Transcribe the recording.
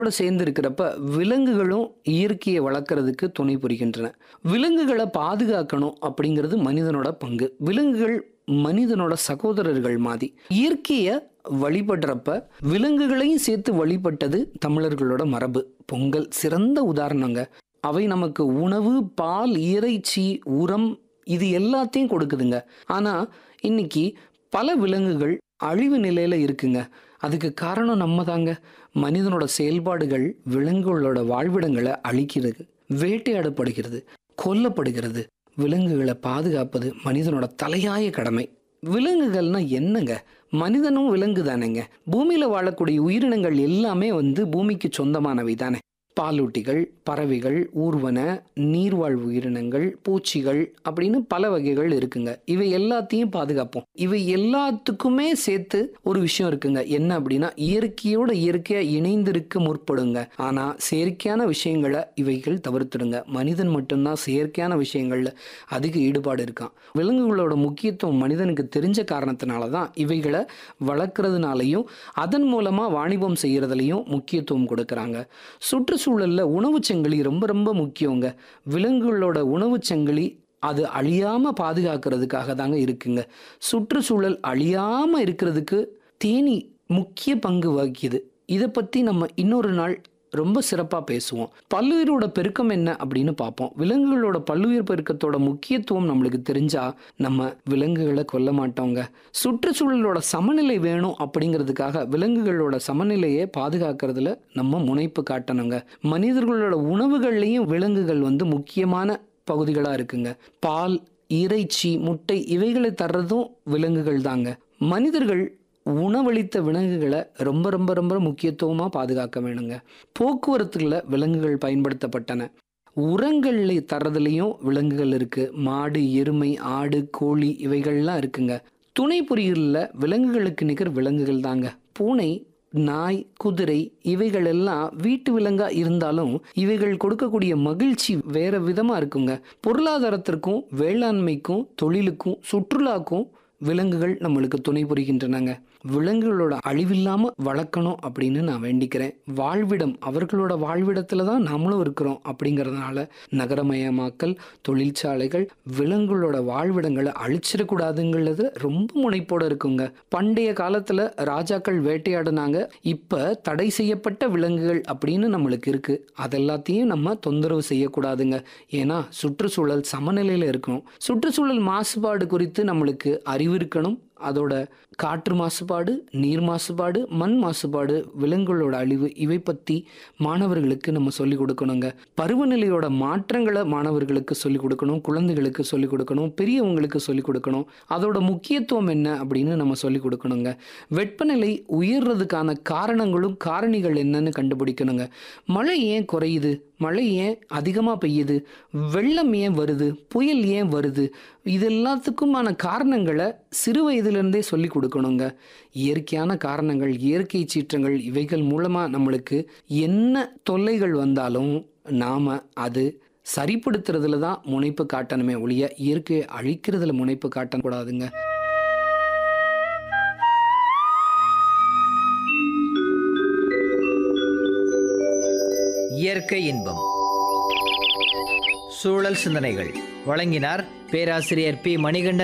கூட சேர்ந்து இருக்கிறப்ப விலங்குகளும் இயற்கையை வளர்க்கறதுக்கு துணை புரிகின்றன விலங்குகளை பாதுகாக்கணும் அப்படிங்கிறது மனிதனோட பங்கு விலங்குகள் மனிதனோட சகோதரர்கள் மாதிரி இயற்கையை வழிபடுறப்ப விலங்குகளையும் சேர்த்து வழிபட்டது தமிழர்களோட மரபு பொங்கல் சிறந்த உதாரணங்க அவை நமக்கு உணவு பால் இறைச்சி உரம் இது எல்லாத்தையும் கொடுக்குதுங்க ஆனா இன்னைக்கு பல விலங்குகள் அழிவு நிலையில இருக்குங்க அதுக்கு காரணம் நம்ம தாங்க மனிதனோட செயல்பாடுகள் விலங்குகளோட வாழ்விடங்களை அழிக்கிறது வேட்டையாடப்படுகிறது கொல்லப்படுகிறது விலங்குகளை பாதுகாப்பது மனிதனோட தலையாய கடமை விலங்குகள்னா என்னங்க மனிதனும் விலங்கு தானேங்க பூமியில வாழக்கூடிய உயிரினங்கள் எல்லாமே வந்து பூமிக்கு சொந்தமானவை தானே பாலூட்டிகள் பறவைகள் ஊர்வன நீர்வாழ் உயிரினங்கள் பூச்சிகள் அப்படின்னு பல வகைகள் இருக்குங்க இவை எல்லாத்தையும் பாதுகாப்போம் இவை எல்லாத்துக்குமே சேர்த்து ஒரு விஷயம் இருக்குங்க என்ன அப்படின்னா இயற்கையோட இயற்கையா இணைந்திருக்க முற்படுங்க ஆனா செயற்கையான விஷயங்களை இவைகள் தவிர்த்துடுங்க மனிதன் மட்டும்தான் செயற்கையான விஷயங்கள்ல அதிக ஈடுபாடு இருக்கான் விலங்குகளோட முக்கியத்துவம் மனிதனுக்கு தெரிஞ்ச காரணத்தினால தான் இவைகளை வளர்க்குறதுனாலையும் அதன் மூலமா வாணிபம் செய்யறதுலையும் முக்கியத்துவம் கொடுக்கறாங்க சுற்றுச்சூழல்ல உணவுச் சங்கிலி ரொம்ப ரொம்ப முக்கியங்க விலங்குகளோட உணவுச் சங்கிலி அது அழியாம பாதுகாக்கிறதுக்காக தாங்க இருக்குங்க சுற்றுச்சூழல் அழியாம இருக்கிறதுக்கு தேனி முக்கிய பங்கு வகிக்குது இதை பத்தி நம்ம இன்னொரு நாள் ரொம்ப சிறப்பாக பேசுவோம் பல்லுயிரோட பெருக்கம் என்ன அப்படின்னு பார்ப்போம் விலங்குகளோட பல்லுயிர் பெருக்கத்தோட முக்கியத்துவம் நம்மளுக்கு தெரிஞ்சா நம்ம விலங்குகளை கொல்ல மாட்டோங்க சுற்றுச்சூழலோட சமநிலை வேணும் அப்படிங்கிறதுக்காக விலங்குகளோட சமநிலையை பாதுகாக்கிறதுல நம்ம முனைப்பு காட்டணுங்க மனிதர்களோட உணவுகள்லையும் விலங்குகள் வந்து முக்கியமான பகுதிகளாக இருக்குங்க பால் இறைச்சி முட்டை இவைகளை தர்றதும் விலங்குகள் தாங்க மனிதர்கள் உணவளித்த விலங்குகளை ரொம்ப ரொம்ப ரொம்ப முக்கியத்துவமாக பாதுகாக்க வேணுங்க போக்குவரத்துல விலங்குகள் பயன்படுத்தப்பட்டன உரங்களை தர்றதுலேயும் விலங்குகள் இருக்கு மாடு எருமை ஆடு கோழி இவைகள்லாம் இருக்குங்க துணை பொறிகளில் விலங்குகளுக்கு நிகர் விலங்குகள் தாங்க பூனை நாய் குதிரை இவைகள் எல்லாம் வீட்டு விலங்கா இருந்தாலும் இவைகள் கொடுக்கக்கூடிய மகிழ்ச்சி வேற விதமா இருக்குங்க பொருளாதாரத்திற்கும் வேளாண்மைக்கும் தொழிலுக்கும் சுற்றுலாக்கும் விலங்குகள் நம்மளுக்கு துணை புரிகின்றனங்க விலங்குகளோட அழிவில்லாம வளர்க்கணும் அப்படின்னு நான் வேண்டிக்கிறேன் வாழ்விடம் அவர்களோட வாழ்விடத்துல தான் நாமளும் இருக்கிறோம் அப்படிங்கறதுனால நகரமயமாக்கல் தொழிற்சாலைகள் விலங்குகளோட வாழ்விடங்களை அழிச்சிடக்கூடாதுங்கிறது ரொம்ப முனைப்போட இருக்குங்க பண்டைய காலத்துல ராஜாக்கள் வேட்டையாடினாங்க இப்ப தடை செய்யப்பட்ட விலங்குகள் அப்படின்னு நம்மளுக்கு இருக்கு அதெல்லாத்தையும் நம்ம தொந்தரவு செய்யக்கூடாதுங்க ஏன்னா சுற்றுச்சூழல் சமநிலையில இருக்கணும் சுற்றுச்சூழல் மாசுபாடு குறித்து நம்மளுக்கு அறிவு இருக்கணும் அதோட காற்று மாசுபாடு நீர் மாசுபாடு மண் மாசுபாடு விலங்குகளோட அழிவு இவை பற்றி மாணவர்களுக்கு நம்ம சொல்லிக் கொடுக்கணுங்க பருவநிலையோட மாற்றங்களை மாணவர்களுக்கு சொல்லிக் கொடுக்கணும் குழந்தைகளுக்கு சொல்லிக் கொடுக்கணும் பெரியவங்களுக்கு சொல்லிக் கொடுக்கணும் அதோட முக்கியத்துவம் என்ன அப்படின்னு நம்ம சொல்லிக் கொடுக்கணுங்க வெப்பநிலை உயர்றதுக்கான காரணங்களும் காரணிகள் என்னன்னு கண்டுபிடிக்கணுங்க மழை ஏன் குறையுது மழை ஏன் அதிகமாக பெய்யுது வெள்ளம் ஏன் வருது புயல் ஏன் வருது இது எல்லாத்துக்குமான காரணங்களை சிறு வயதிலிருந்தே சொல்லி கொடுக்கணுங்க இயற்கையான காரணங்கள் இயற்கை சீற்றங்கள் இவைகள் மூலமாக நம்மளுக்கு என்ன தொல்லைகள் வந்தாலும் நாம் அது சரிப்படுத்துறதுல தான் முனைப்பு காட்டணுமே ஒழிய இயற்கையை அழிக்கிறதுல முனைப்பு காட்டக்கூடாதுங்க இயற்கை இன்பம் சூழல் சிந்தனைகள் வழங்கினார் பேராசிரியர் பி மணிகண்டன்